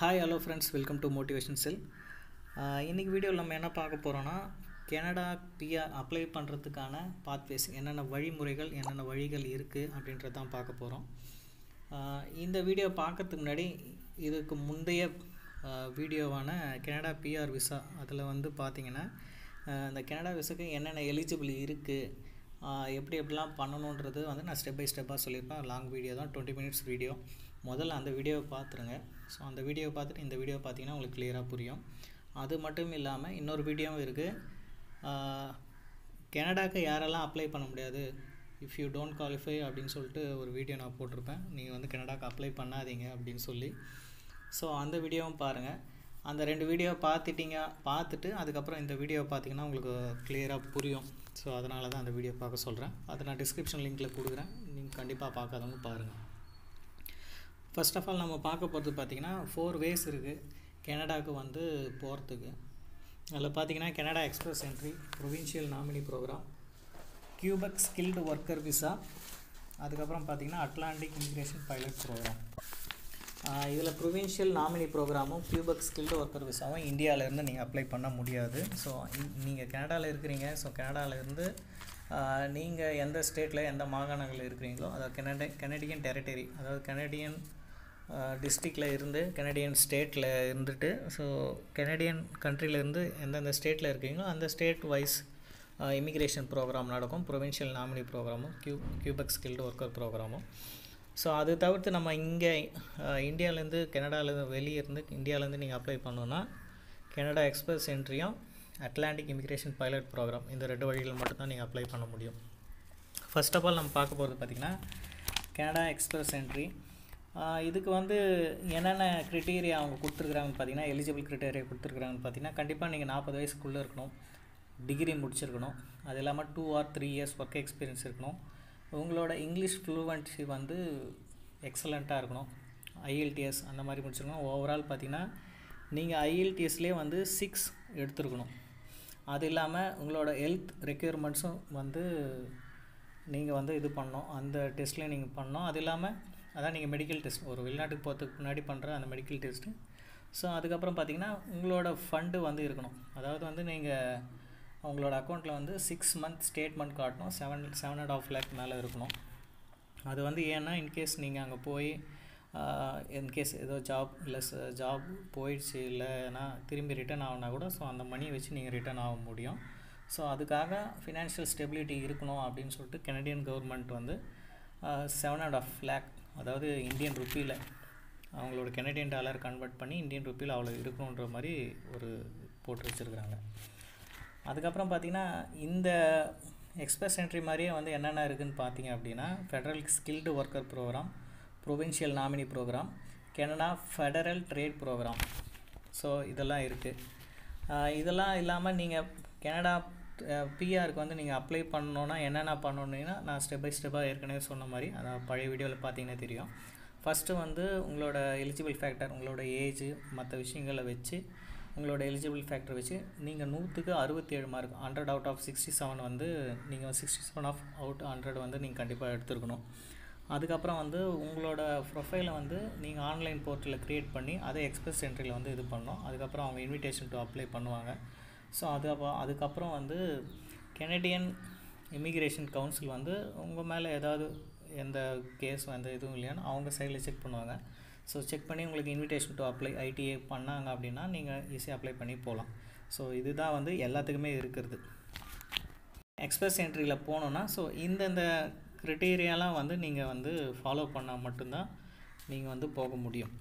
hi hello friends welcome to motivation cell இன்றைக்கி வீடியோவில் நம்ம என்ன பார்க்க போகிறோன்னா கனடா பிஆர் அப்ளை பண்ணுறதுக்கான பாத்வேஸ் என்னென்ன வழிமுறைகள் என்னென்ன வழிகள் இருக்குது அப்படின்றது தான் பார்க்க போகிறோம் இந்த வீடியோ பார்க்கறதுக்கு முன்னாடி இதுக்கு முந்தைய வீடியோவான கனடா பிஆர் விசா அதில் வந்து பார்த்திங்கன்னா இந்த கனடா விசாக்கு என்னென்ன எலிஜிபிள் இருக்குது எப்படி எப்படிலாம் பண்ணணுன்றது வந்து நான் ஸ்டெப் பை ஸ்டெப்பாக சொல்லியிருப்பேன் லாங் வீடியோ தான் டுவெண்ட்டி மினிட்ஸ் வீடியோ முதல்ல அந்த வீடியோவை பார்த்துருங்க ஸோ அந்த வீடியோவை பார்த்துட்டு இந்த வீடியோ பார்த்தீங்கன்னா உங்களுக்கு கிளியராக புரியும் அது மட்டும் இல்லாமல் இன்னொரு வீடியோவும் இருக்குது கனடாக்கு யாரெல்லாம் அப்ளை பண்ண முடியாது இஃப் யூ டோன்ட் குவாலிஃபை அப்படின்னு சொல்லிட்டு ஒரு வீடியோ நான் போட்டிருப்பேன் நீங்கள் வந்து கனடாக்கு அப்ளை பண்ணாதீங்க அப்படின்னு சொல்லி ஸோ அந்த வீடியோவும் பாருங்கள் அந்த ரெண்டு வீடியோ பார்த்துட்டிங்க பார்த்துட்டு அதுக்கப்புறம் இந்த வீடியோ பார்த்தீங்கன்னா உங்களுக்கு கிளியராக புரியும் ஸோ அதனால தான் அந்த வீடியோ பார்க்க சொல்கிறேன் அதை நான் டிஸ்கிரிப்ஷன் லிங்க்கில் கொடுக்குறேன் நீங்கள் கண்டிப்பாக பார்க்காதவங்க பாருங்கள் ஃபர்ஸ்ட் ஆஃப் ஆல் நம்ம பார்க்க போகிறது பார்த்திங்கன்னா ஃபோர் வேஸ் இருக்குது கனடாவுக்கு வந்து போகிறதுக்கு அதில் பார்த்தீங்கன்னா Canada express entry provincial nominee program Quebec skilled worker visa அதுக்கப்புறம் பார்த்திங்கன்னா அட்லாண்டிக் இமிக்ரேஷன் பைலட் ப்ரோக்ராம் இதில் ப்ரொவின்ஷியல் நாமினி ப்ரோக்ராமும் கியூபக் ஸ்கில்டு ஒர்க்கர் விசாவும் இந்தியாவிலேருந்து நீங்கள் அப்ளை பண்ண முடியாது ஸோ நீங்கள் கனடாவில் இருக்கிறீங்க ஸோ கனடாவிலேருந்து நீங்கள் எந்த ஸ்டேட்டில் எந்த மாகாணங்களில் இருக்கிறீங்களோ அதாவது கனடா கனடியன் டெரிட்டரி அதாவது கனடியன் டிஸ்ட்ரிக்டில் இருந்து கனடியன் ஸ்டேட்டில் இருந்துட்டு ஸோ கனடியன் கண்ட்ரிலேருந்து எந்தெந்த ஸ்டேட்டில் இருக்கீங்களோ அந்த ஸ்டேட் வைஸ் இமிக்ரேஷன் ப்ரோக்ராம் நடக்கும் ப்ரொவின்ஷியல் நாமினி ப்ரோக்ராமும் கியூ கியூபக் ஸ்கில்டு ஒர்க்கர் ப்ரோக்ராமும் ஸோ அது தவிர்த்து நம்ம இங்கே இந்தியாவிலேருந்து கனடாவிலேருந்து வெளியே இருந்து இந்தியாவிலேருந்து நீங்கள் அப்ளை பண்ணோன்னா கனடா எக்ஸ்பிரஸ் என்ட்ரியும் அட்லாண்டிக் இமிக்ரேஷன் பைலட் ப்ரோக்ராம் இந்த ரெண்டு வழிகள் மட்டும்தான் நீங்கள் அப்ளை பண்ண முடியும் ஃபர்ஸ்ட் ஆஃப் ஆல் நம்ம பார்க்க போகிறது பார்த்திங்கன்னா கனடா எக்ஸ்பிரஸ் என்ட்ரி இதுக்கு வந்து என்னென்ன க்ரிட்டீரியா அவங்க கொடுத்துருக்குறாங்கன்னு பார்த்தீங்கன்னா எலிஜிபிள் க்ரிட்டேரியா கொடுத்துருக்குறாங்கன்னு பார்த்தீங்கன்னா கண்டிப்பாக நீங்கள் நாற்பது வயசுக்குள்ளே இருக்கணும் டிகிரி முடிச்சிருக்கணும் அது இல்லாமல் two or three years work experience இருக்கணும் உங்களோட இங்கிலீஷ் ஃப்ளூவன்சி வந்து எக்ஸலண்ட்டாக இருக்கணும் ஐஎல்டிஎஸ் அந்த மாதிரி முடிச்சிருக்கணும் ஓவரால் பார்த்தீங்கன்னா நீங்கள் ஐஎல்டிஎஸ்லேயே வந்து சிக்ஸ் எடுத்துருக்கணும் அது இல்லாமல் உங்களோட ஹெல்த் ரெக்யர்மெண்ட்ஸும் வந்து நீங்கள் வந்து இது பண்ணணும் அந்த டெஸ்ட்லேயும் நீங்கள் பண்ணணும் அது இல்லாமல் அதான் நீங்கள் மெடிக்கல் டெஸ்ட் ஒரு வெளிநாட்டுக்கு போகிறதுக்கு முன்னாடி பண்ணுற அந்த மெடிக்கல் டெஸ்ட்டு ஸோ அதுக்கப்புறம் பார்த்தீங்கன்னா உங்களோட ஃபண்டு வந்து இருக்கணும் அதாவது வந்து நீங்கள் உங்களோட அக்கௌண்ட்டில் வந்து சிக்ஸ் மந்த் ஸ்டேட்மெண்ட் காட்டணும் seven seven and half lakh மேலே இருக்கணும் அது வந்து ஏன்னா இன்கேஸ் நீங்கள் அங்கே போய் இன்கேஸ் ஏதோ ஜாப் இல்லை ஜாப் போயிடுச்சு இல்லைன்னா திரும்பி ரிட்டர்ன் ஆகுனா கூட ஸோ அந்த மணியை வச்சு நீங்கள் ரிட்டர்ன் ஆக முடியும் ஸோ அதுக்காக ஃபினான்ஷியல் ஸ்டெபிலிட்டி இருக்கணும் அப்படின்னு சொல்லிட்டு கனடியன் கவர்மெண்ட் வந்து செவன் அண்ட் ஆஃப் லேக் அதாவது இந்தியன் ருப்பியில் அவங்களோட கெனடியன் டாலர் கன்வெர்ட் பண்ணி இந்தியன் ருப்பியில் அவ்வளோ இருக்கணுன்ற மாதிரி ஒரு போட்டு வச்சுருக்குறாங்க அதுக்கப்புறம் பார்த்திங்கன்னா இந்த எக்ஸ்பிரஸ் என்ட்ரி மாதிரியே வந்து என்னென்ன இருக்குதுன்னு பார்த்தீங்க அப்படின்னா federal skilled worker program provincial nominee program Canada federal trade program so இதெல்லாம் இருக்குது இதெல்லாம் இல்லாமல் நீங்கள் கனடா பிஆருக்கு வந்து நீங்கள் அப்ளை பண்ணணுன்னா என்னென்ன பண்ணணுன்னா நான் ஸ்டெப் பை ஸ்டெப்பாக ஏற்கனவே சொன்ன மாதிரி அதான் பழைய வீடியோவில் பார்த்தீங்கன்னா தெரியும் ஃபஸ்ட்டு வந்து உங்களோட எலிஜிபிள் ஃபேக்டர் உங்களோட ஏஜ் மற்ற விஷயங்களை வச்சு உங்களோட எலிஜிபிள் ஃபேக்டர் வச்சு நீங்கள் நூற்றுக்கு அறுபத்தி ஏழு mark hundred out of sixty seven வந்து நீங்கள் sixty seven of out hundred வந்து நீங்கள் கண்டிப்பாக எடுத்துருக்கணும் அதுக்கப்புறம் வந்து உங்களோட ப்ரொஃபைலை வந்து நீங்கள் ஆன்லைன் போர்ட்டலில் க்ரியேட் பண்ணி அதை எக்ஸ்பிரஸ் என்ட்ரியில் வந்து இது பண்ணணும் அதுக்கப்புறம் அவங்க இன்விடேஷன் டு அப்ளை பண்ணுவாங்க ஸோ அது அப்போ அதுக்கப்புறம் வந்து கெனடியன் இமிக்ரேஷன் கவுன்சில் வந்து உங்கள் மேலே ஏதாவது எந்த கேஸ் வந்து எதுவும் இல்லையான்னு அவங்க சைடில் செக் பண்ணுவாங்க ஸோ செக் பண்ணி உங்களுக்கு இன்விடேஷன் டு அப்ளை ஐடிஏ பண்ணாங்க அப்படின்னா நீங்கள் ஈஸியாக அப்ளை பண்ணி போகலாம் ஸோ இதுதான் வந்து எல்லாத்துக்குமே இருக்கிறது எக்ஸ்பிரஸ் என்ட்ரியில் போனோன்னா ஸோ இந்தந்த க்ரிட்டீரியாலாம் வந்து நீங்கள் வந்து ஃபாலோ பண்ணால் மட்டும்தான் நீங்கள் வந்து போக முடியும்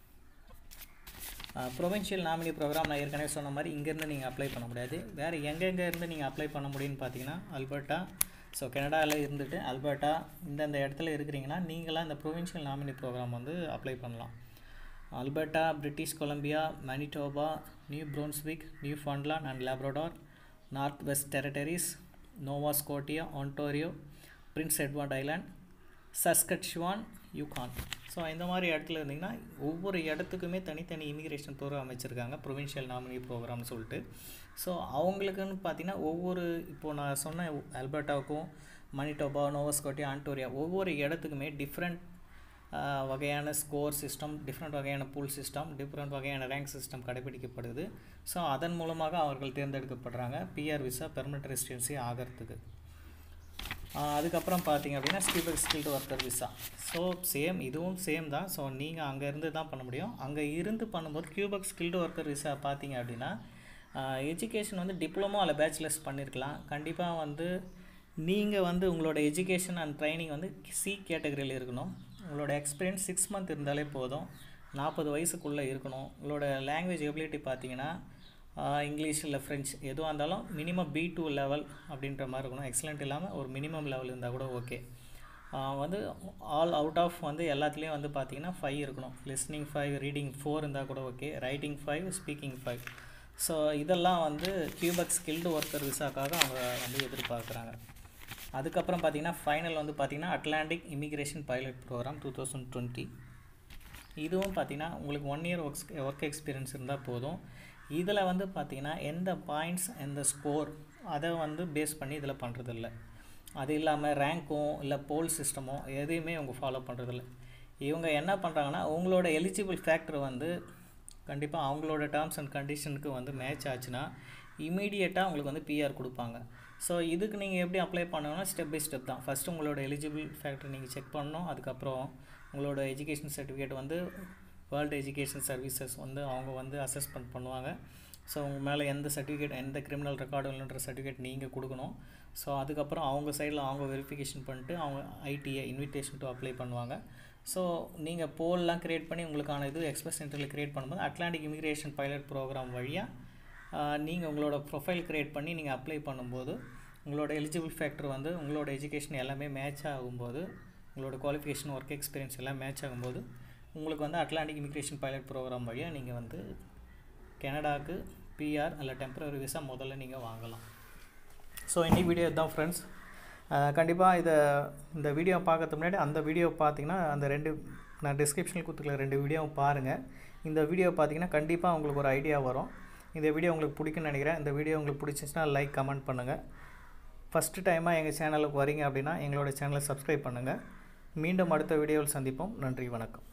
ப்ரொவின்ஷியல் நாமினி ப்ரோக்ராம் நான் ஏற்கனவே சொன்ன மாதிரி இங்கேருந்து நீங்கள் அப்ளை பண்ண முடியாது வேறு எங்கெங்கே இருந்து நீங்கள் அப்ளை பண்ண முடியும்னு பார்த்தீங்கன்னா அல்பர்ட்டா ஸோ கனடாவில் இருந்துட்டு அல்பர்ட்டா இந்தந்த இடத்துல இருக்கிறீங்கன்னா நீங்களாம் இந்த ப்ரொவின்ஷியல் நாமினி ப்ரோக்ராம் வந்து அப்ளை பண்ணலாம் Alberta British Columbia Manitoba New Brunswick Newfoundland and Labrador Northwest Territories Nova Scotia Ontario Prince Edward Island Saskatchewan Yukon so இந்த மாதிரி இடத்துல இருந்திங்கன்னா ஒவ்வொரு இடத்துக்குமே தனித்தனி இமிக்ரேஷன் ப்ரோக்ராம் அமைச்சிருக்காங்க ப்ரொவின்ஷியல் நாமினி ப்ரோக்ராம்னு சொல்லிட்டு ஸோ அவங்களுக்குன்னு பார்த்தீங்கன்னா ஒவ்வொரு இப்போது நான் சொன்ன அல்பர்ட்டாவுக்கும் மணிட்டோபா நோவஸ்கோட்டியா ஆன்டோரியா ஒவ்வொரு இடத்துக்குமே டிஃப்ரெண்ட் ஆஹ், வகையான ஸ்கோர் சிஸ்டம் டிஃப்ரெண்ட் வகையான பூல் சிஸ்டம் டிஃப்ரெண்ட் வகையான ரேங்க் சிஸ்டம் கடைபிடிக்கப்படுது ஸோ அதன் மூலமாக அவர்கள் தேர்ந்தெடுக்கப்படுறாங்க பிஆர் விசா பெர்மனெண்ட் ரெசிடென்சி ஆகிறதுக்கு ஆஹ் அதுக்கப்புறம் பார்த்தீங்க அப்படின்னா Quebec skilled worker visa so same இதுவும் சேம் தான் ஸோ நீங்கள் அங்கே இருந்து தான் பண்ண முடியும் அங்கே இருந்து பண்ணும்போது கியூபக் ஸ்கில்டு ஒர்க்கர் விசா பார்த்தீங்க அப்படின்னா எஜுகேஷன் வந்து டிப்ளமோ அல்ல பேச்சுலர்ஸ் பண்ணியிருக்கலாம் கண்டிப்பாக வந்து நீங்கள் வந்து உங்களோட எஜுகேஷன் அண்ட் ட்ரைனிங் வந்து சி கேட்டகரியில் இருக்கணும் உங்களோட எக்ஸ்பீரியன்ஸ் சிக்ஸ் மந்த் இருந்தாலே போதும் நாற்பது வயசுக்குள்ளே இருக்கணும் உங்களோட லாங்குவேஜ் எபிலிட்டி பார்த்தீங்கன்னா ஆஹ் இங்கிலீஷ் இல்லை ஃப்ரெஞ்ச் எதுவாக இருந்தாலும் மினிமம் பி டூ லெவல் அப்படின்ற மாதிரி இருக்கணும் எக்ஸலண்ட் இல்லாமல் ஒரு மினிமம் லெவல் இருந்தால் கூட ஓகே வந்து ஆல் அவுட் ஆஃப் வந்து எல்லாத்துலேயும் வந்து பார்த்தீங்கன்னா ஃபைவ் இருக்கணும் லிஸ்னிங் ஃபைவ் ரீடிங் ஃபோர் இருந்தால் கூட okay writing five speaking five so இதெல்லாம் வந்து கியூபக் ஸ்கில்டு ஒர்க்கர் விசாக்காக அவங்க வந்து எதிர்பார்க்குறாங்க அதுக்கப்புறம் பார்த்தீங்கன்னா ஃபைனல் வந்து பார்த்தீங்கன்னா Atlantic immigration pilot program two thousand twenty இதுவும் பார்த்தீங்கன்னா உங்களுக்கு one year works work experience இருந்தால் போதும் இதில் வந்து பார்த்தீங்கன்னா எந்த பாயிண்ட்ஸ் எந்த ஸ்கோர் அதை வந்து பேஸ் பண்ணி இதில் பண்ணுறதில்ல அது இல்லாமல் ரேங்க்கும் இல்லை போல் சிஸ்டமோ எதையுமே இவங்க ஃபாலோ பண்ணுறதில்ல இவங்க என்ன பண்ணுறாங்கன்னா உங்களோட எலிஜிபிள் ஃபேக்டர் வந்து கண்டிப்பாக அவங்களோட டேர்ம்ஸ் அண்ட் கண்டிஷனுக்கு வந்து மேட்ச் ஆச்சுன்னா இமீடியட்டாக உங்களுக்கு வந்து பிஆர் கொடுப்பாங்க ஸோ இதுக்கு நீங்கள் எப்படி அப்ளை பண்ணணும்னா ஸ்டெப் பை ஸ்டெப் தான் ஃபஸ்ட்டு உங்களோட எலிஜிபிள் ஃபேக்டர் நீங்கள் செக் பண்ணணும் அதுக்கப்புறம் உங்களோட எஜுகேஷன் சர்டிஃபிகேட் வந்து வேர்ல்டு எஜுகேஷன் சர்வீசஸ் வந்து அவங்க வந்து அசஸ்மெண்ட் பண்ணுவாங்க ஸோ உங்கள் மேலே எந்த சர்டிஃபிகேட் எந்த கிரிமினல் ரெக்கார்டு இல்லைன்ற சர்டிஃபிகேட் நீங்கள் கொடுக்கணும் ஸோ அதுக்கப்புறம் அவங்க சைடில் அவங்க வெரிஃபிகேஷன் பண்ணிட்டு அவங்க ஐடிஐ இன்விடேஷன் டு அப்ளை பண்ணுவாங்க ஸோ நீங்கள் போல்லாம் க்ரியேட் பண்ணி உங்களுக்கான இது எக்ஸ்பிரஸ் சென்டரில் க்ரியேட் பண்ணும்போது அட்லாண்டிக் இமிக்ரேஷன் பைலட் ப்ரோக்ராம் வழியாக நீங்கள் உங்களோட ப்ரொஃபைல் க்ரியேட் பண்ணி நீங்கள் அப்ளை பண்ணும்போது உங்களோட எலிஜிபிள் ஃபேக்டர் வந்து உங்களோட எஜுகேஷன் எல்லாமே மேட்ச் ஆகும்போது உங்களோட குவாலிஃபிகேஷன் ஒர்க் எக்ஸ்பீரியன்ஸ் எல்லாம் மேட்ச் ஆகும்போது உங்களுக்கு வந்து அட்லாண்டிக் இமிக்ரேஷன் பைலட் ப்ரோக்ராம் வழியாக நீங்கள் வந்து கனடாவுக்கு பிஆர் அல்ல டெம்பரரி விசா முதல்ல நீங்கள் வாங்கலாம் ஸோ இன்னைக்கு வீடியோ இதுதான் ஃப்ரெண்ட்ஸ் கண்டிப்பாக இதை இந்த வீடியோ பார்க்கறதுக்கு முன்னாடி அந்த வீடியோ பார்த்தீங்கன்னா அந்த ரெண்டு நான் டிஸ்கிரிப்ஷனில் கொடுத்துருக்க ரெண்டு வீடியோவும் பாருங்கள் இந்த வீடியோ பார்த்தீங்கன்னா கண்டிப்பாக உங்களுக்கு ஒரு ஐடியா வரும் இந்த வீடியோ உங்களுக்கு பிடிக்கும்னு நினைக்கிறேன் இந்த வீடியோ உங்களுக்கு பிடிச்சிச்சுன்னா லைக் கமெண்ட் பண்ணுங்கள் ஃபஸ்ட்டு டைமாக எங்கள் சேனலுக்கு வரீங்க அப்படின்னா எங்களோட சேனலை சப்ஸ்கிரைப் பண்ணுங்கள் மீண்டும் அடுத்த வீடியோவில் சந்திப்போம் நன்றி வணக்கம்